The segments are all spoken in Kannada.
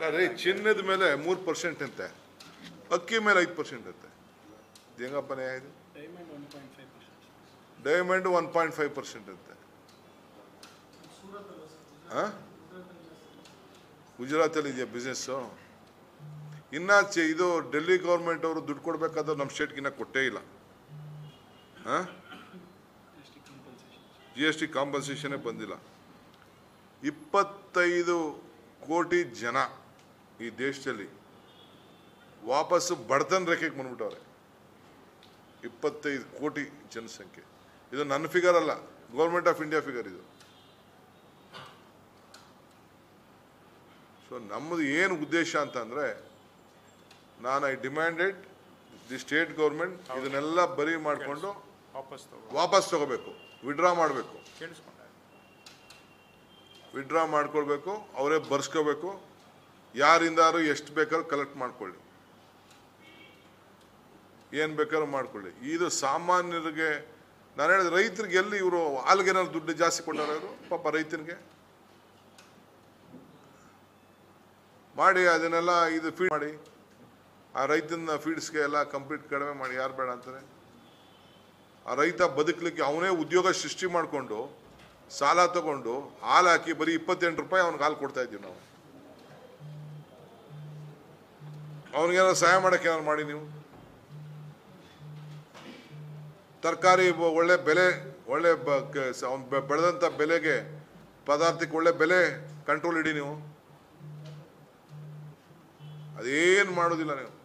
ರೀ ಚಿನ್ನದ ಮೇಲೆ ಮೂರು ಪರ್ಸೆಂಟ್ ಅಂತೆ ಅಕ್ಕಿ ಮೇಲೆ ಐದು ಪರ್ಸೆಂಟ್ ಅಂತೆ ಇದು ಹೆಂಗಪ್ಪ ನ್ಯಾಯ ಇದು diamond one point five percent diamond one point five percent ಅಂತೆ ಆ? ಗುಜರಾತಲ್ಲಿ ಇದೆಯಾ ಬಿಸ್ನೆಸ್ಸು ಇನ್ನ ಚೆ- ಇದು ಡೆಲ್ಲಿ ಗೌರ್ಮೆಂಟ್ ಅವರು ದುಡ್ಡು ಕೊಡ್ಬೇಕಾದ್ರೆ ನಮ್ಮ ಸ್ಟೇಟ್ಗೆ ಇನ್ನ ಕೊಟ್ಟೇ ಇಲ್ಲ S T compensation G S T ಕಾಂಪನ್ಸೇಷನೇ ಬಂದಿಲ್ಲ ಇಪ್ಪತ್ತೈದು ಕೋಟಿ ಜನ ಈ ದೇಶದಲ್ಲಿ ವಾಪಸ್ಸು ಬಡತನ ರೇಖೆಗೆ ಬಂದ್ಬಿಟ್ಟವ್ರೆ ಇಪ್ಪತ್ತೈದು ಕೋಟಿ ಜನಸಂಖ್ಯೆ ಇದು ನನ್ನ ಫಿಗರ್ ಅಲ್ಲ ಗೌರ್ಮೆಂಟ್ ಆಫ್ ಇಂಡಿಯಾ ಫಿಗರ್ ಇದು ಸೊ ನಮ್ಮದು ಏನು ಉದ್ದೇಶ ಅಂತಂದ್ರೆ ನಾನು I demanded the state government ಇದನ್ನೆಲ್ಲ ಬರಿ ಮಾಡಿಕೊಂಡು ವಾಪಸ್ ತಗೋ ವಾಪಸ್ ತಗೋಬೇಕು ವಿಡ್ರಾ ಮಾಡಬೇಕು ಕೇಳಿಸ್ಕೊಂಡೆ ವಿಡ್ರಾ ಮಾಡ್ಕೊಳ್ಬೇಕು ಅವರೇ ಬರ್ಸ್ಕೋಬೇಕು ಯಾರಿಂದಾರು ಎಷ್ಟು ಬೇಕಾದ್ರೂ ಕಲೆಕ್ಟ್ ಮಾಡ್ಕೊಳ್ಳಿ ಏನು ಬೇಕಾದ್ರೂ ಮಾಡ್ಕೊಳ್ಳಿ ಇದು ಸಾಮಾನ್ಯರಿಗೆ ನಾನು ಹೇಳಿದ ರೈತರಿಗೆ ಎಲ್ಲಿ ಇವರು ಹಾಲ್ಗೇನಾದ್ರು ದುಡ್ಡು ಜಾಸ್ತಿ ಕೊಟ್ಟಾರ ಇವರು ಪಾಪ ರೈತನಿಗೆ ಮಾಡಿ ಅದನ್ನೆಲ್ಲ ಇದು ಫೀಡ್ ಮಾಡಿ ಆ ರೈತನ ಫೀಡ್ಸ್ಗೆ ಎಲ್ಲ ಕಂಪ್ಲೀಟ್ ಕಡಿಮೆ ಮಾಡಿ ಯಾರು ಬೇಡ ಅಂತಾರೆ ಆ ರೈತ ಬದುಕಲಿಕ್ಕೆ ಅವನೇ ಉದ್ಯೋಗ ಸೃಷ್ಟಿ ಮಾಡಿಕೊಂಡು ಸಾಲ ತಗೊಂಡು ಹಾಲು ಹಾಕಿ ಬರೀ ಇಪ್ಪತ್ತೆಂಟು ರೂಪಾಯಿ ಅವ್ನಿಗೆ ಹಾಲು ಕೊಡ್ತಾ ಇದ್ದೀವಿ ನಾವು ಅವನಿಗೇನಾದ್ರು ಸಹಾಯ ಮಾಡಕ್ಕೆ ಏನಾದ್ರು ಮಾಡಿ ನೀವು ತರಕಾರಿ ಒಳ್ಳೆ ಬೆಲೆ ಒಳ್ಳೆ ಅವ್ನು ಬೆಳೆದಂಥ ಬೆಲೆಗೆ ಪದಾರ್ಥಕ್ಕೆ ಒಳ್ಳೆ ಬೆಲೆ ಕಂಟ್ರೋಲ್ ಇಡಿ ನೀವು ಅದೇನು ಮಾಡೋದಿಲ್ಲ ನೀವು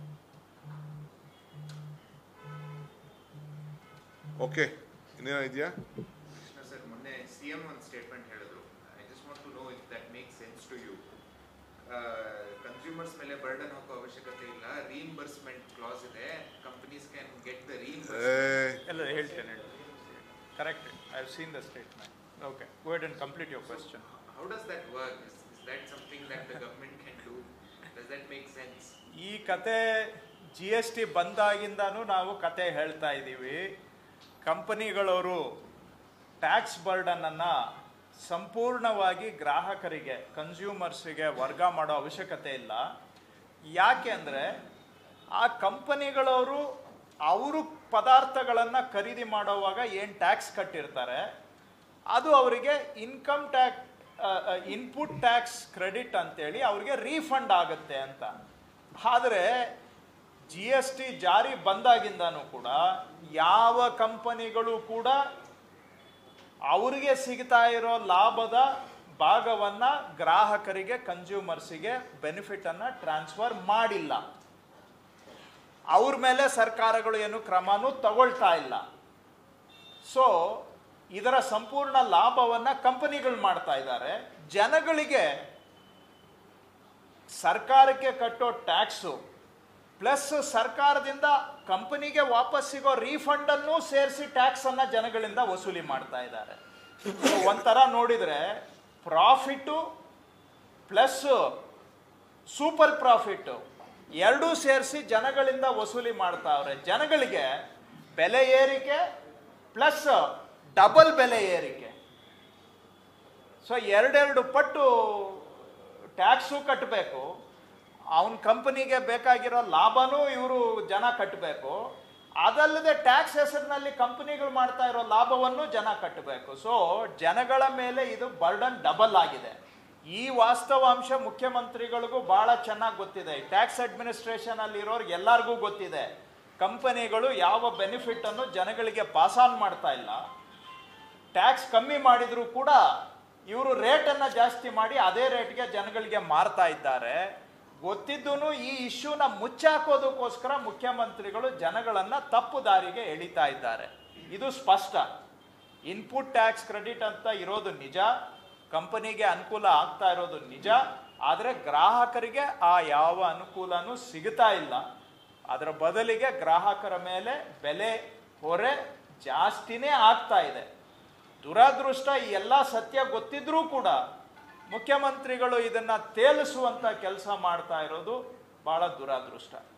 ಓಕೆ ಇನ್ನೇನೋ ಇದೆಯಾ ಕೃಷ್ಣ ಸರ್ ಮೊನ್ನೆ ಸಿಎಂ ಒಂದು ಸ್ಟೇಟ್ಮೆಂಟ್ ಹೇಳಿದ್ರು I just want to know if that make sense to you consumers ಮೇಲೆ ಬರ್ಡನ್ ಹಾಕೋ ಅವಶ್ಯಕತೆ ಇಲ್ಲ ರೀಇಂಬರ್ಸ್ಮೆಂಟ್ ಕ್ಲಾಸ್ ಇದೆ companies can get the a reimbursement ಎಲ್ಲ ಹೇಳ್ತೇನೆ correct I have seen the statement okay go ahead and complete your question how does that work is that something that the government can do does that make sense ಈ ಕತೆ ಜಿ ಎಸ್ ಟಿ ಬಂದಾಗಿಂದನೂ ನಾವು ಕತೆ ಹೇಳ್ತಾ ಇದ್ದೀವಿ ಕಂಪನಿಗಳವರು ಟ್ಯಾಕ್ಸ್ ಬರ್ಡನನ್ನು ಸಂಪೂರ್ಣವಾಗಿ ಗ್ರಾಹಕರಿಗೆ ಕನ್ಸ್ಯೂಮರ್ಸಿಗೆ ವರ್ಗ ಮಾಡೋ ಅವಶ್ಯಕತೆ ಇಲ್ಲ ಯಾಕೆ ಅಂದರೆ ಆ ಕಂಪನಿಗಳವರು ಅವರು ಪದಾರ್ಥಗಳನ್ನು ಖರೀದಿ ಮಾಡೋವಾಗ ಏನು ಟ್ಯಾಕ್ಸ್ ಕಟ್ಟಿರ್ತಾರೆ ಅದು ಅವರಿಗೆ income tax input tax credit ಅಂತೇಳಿ ಅವ್ರಿಗೆ ರೀಫಂಡ್ ಆಗುತ್ತೆ ಅಂತ ಆದರೆ ಜಿ ಎಸ್ ಟಿ ಜಾರಿ ಬಂದಾಗಿಂದನೂ ಕೂಡ ಯಾವ ಕಂಪನಿಗಳು ಕೂಡ ಅವರಿಗೆ ಸಿಗ್ತಾ ಇರೋ ಲಾಭದ ಭಾಗವನ್ನ ಗ್ರಾಹಕರಿಗೆ ಕನ್ಸ್ಯೂಮರ್ಸಿಗೆ ಬೆನಿಫಿಟನ್ನು ಟ್ರಾನ್ಸ್ಫರ್ ಮಾಡಿಲ್ಲ ಅವ್ರ ಮೇಲೆ ಸರ್ಕಾರಗಳು ಏನು ಕ್ರಮನೂ ತಗೊಳ್ತಾ ಇಲ್ಲ ಸೊ ಇದರ ಸಂಪೂರ್ಣ ಲಾಭವನ್ನ ಕಂಪನಿಗಳು ಮಾಡ್ತಾ ಇದ್ದಾರೆ ಜನಗಳಿಗೆ ಸರ್ಕಾರಕ್ಕೆ ಕಟ್ಟೋ ಟ್ಯಾಕ್ಸು ಪ್ಲಸ್ ಸರ್ಕಾರದಿಂದ ಕಂಪನಿಗೆ ವಾಪಸ್ ಸಿಗೋ ರೀಫಂಡನ್ನು ಸೇರಿಸಿ ಟ್ಯಾಕ್ಸನ್ನು ಜನಗಳಿಂದ ವಸೂಲಿ ಮಾಡ್ತಾ ಇದ್ದಾರೆ So, ಒಂಥರ ನೋಡಿದರೆ ಪ್ರಾಫಿಟ್ಟು ಪ್ಲಸ್ ಸೂಪರ್ ಪ್ರಾಫಿಟ್ಟು ಎರಡೂ ಸೇರಿಸಿ ಜನಗಳಿಂದ ವಸೂಲಿ ಮಾಡ್ತಾವ್ರೆ ಜನಗಳಿಗೆ ಬೆಲೆ ಏರಿಕೆ ಪ್ಲಸ್ ಡಬಲ್ ಬೆಲೆ ಏರಿಕೆ ಸೊ ಎರಡೆರಡು ಪಟ್ಟು ಟ್ಯಾಕ್ಸು ಕಟ್ಟಬೇಕು ಅವನ ಕಂಪನಿಗೆ ಬೇಕಾಗಿರೋ ಲಾಭನೂ ಇವರು ಜನ ಕಟ್ಟಬೇಕು ಅದಲ್ಲದೆ ಟ್ಯಾಕ್ಸ್ ಹೆಸರಿನಲ್ಲಿ ಕಂಪನಿಗಳು ಮಾಡ್ತಾ ಇರೋ ಲಾಭವನ್ನು ಜನ ಕಟ್ಟಬೇಕು ಸೊ ಜನಗಳ ಮೇಲೆ ಇದು ಬರ್ಡನ್ ಡಬಲ್ ಆಗಿದೆ ಈ ವಾಸ್ತವಾಂಶ ಮುಖ್ಯಮಂತ್ರಿಗಳಿಗೂ ಬಹಳ ಚೆನ್ನಾಗಿ ಗೊತ್ತಿದೆ ಟ್ಯಾಕ್ಸ್ ಅಡ್ಮಿನಿಸ್ಟ್ರೇಷನ್ ಅಲ್ಲಿ ಇರೋರ್ಗೆ ಎಲ್ಲರಿಗೂ ಗೊತ್ತಿದೆ ಕಂಪನಿಗಳು ಯಾವ ಬೆನಿಫಿಟ್ ಅನ್ನು ಜನಗಳಿಗೆ ಪಾಸ್ ಆನ್ ಮಾಡ್ತಾ ಇಲ್ಲ ಟ್ಯಾಕ್ಸ್ ಕಮ್ಮಿ ಮಾಡಿದ್ರು ಕೂಡ ಇವರು ರೇಟನ್ನು ಜಾಸ್ತಿ ಮಾಡಿ ಅದೇ ರೇಟ್ಗೆ ಜನಗಳಿಗೆ ಮಾರ್ತಾ ಇದ್ದಾರೆ ಗೊತ್ತಿದ್ದೂ ಈ ಇಶ್ಯೂನ ಮುಚ್ಚಾಕೋದಕ್ಕೋಸ್ಕರ ಮುಖ್ಯಮಂತ್ರಿಗಳು ಜನಗಳನ್ನ ತಪ್ಪು ದಾರಿಗೆ ಎಳಿತಾ ಇದ್ದಾರೆ ಇದು ಸ್ಪಷ್ಟ ಇನ್ಪುಟ್ ಟ್ಯಾಕ್ಸ್ ಕ್ರೆಡಿಟ್ ಅಂತ ಇರೋದು ನಿಜ ಕಂಪನಿಗೆ ಅನುಕೂಲ ಆಗ್ತಾ ಇರೋದು ನಿಜ ಆದರೆ ಗ್ರಾಹಕರಿಗೆ ಆ ಯಾವ ಅನುಕೂಲನೂ ಸಿಗ್ತಾ ಇಲ್ಲ ಅದರ ಬದಲಿಗೆ ಗ್ರಾಹಕರ ಮೇಲೆ ಬೆಲೆ ಹೊರೆ ಜಾಸ್ತಿನೇ ಆಗ್ತಾ ಇದೆ ದುರಾದೃಷ್ಟ ಈ ಎಲ್ಲ ಸತ್ಯ ಗೊತ್ತಿದ್ರೂ ಕೂಡ ಮುಖ್ಯಮಂತ್ರಿಗಳು ಇದನ್ನ ತೇಲಿಸುವಂತ ಕೆಲಸ ಮಾಡ್ತಾ ಇರೋದು ಬಹಳ ದುರಾದೃಷ್ಟ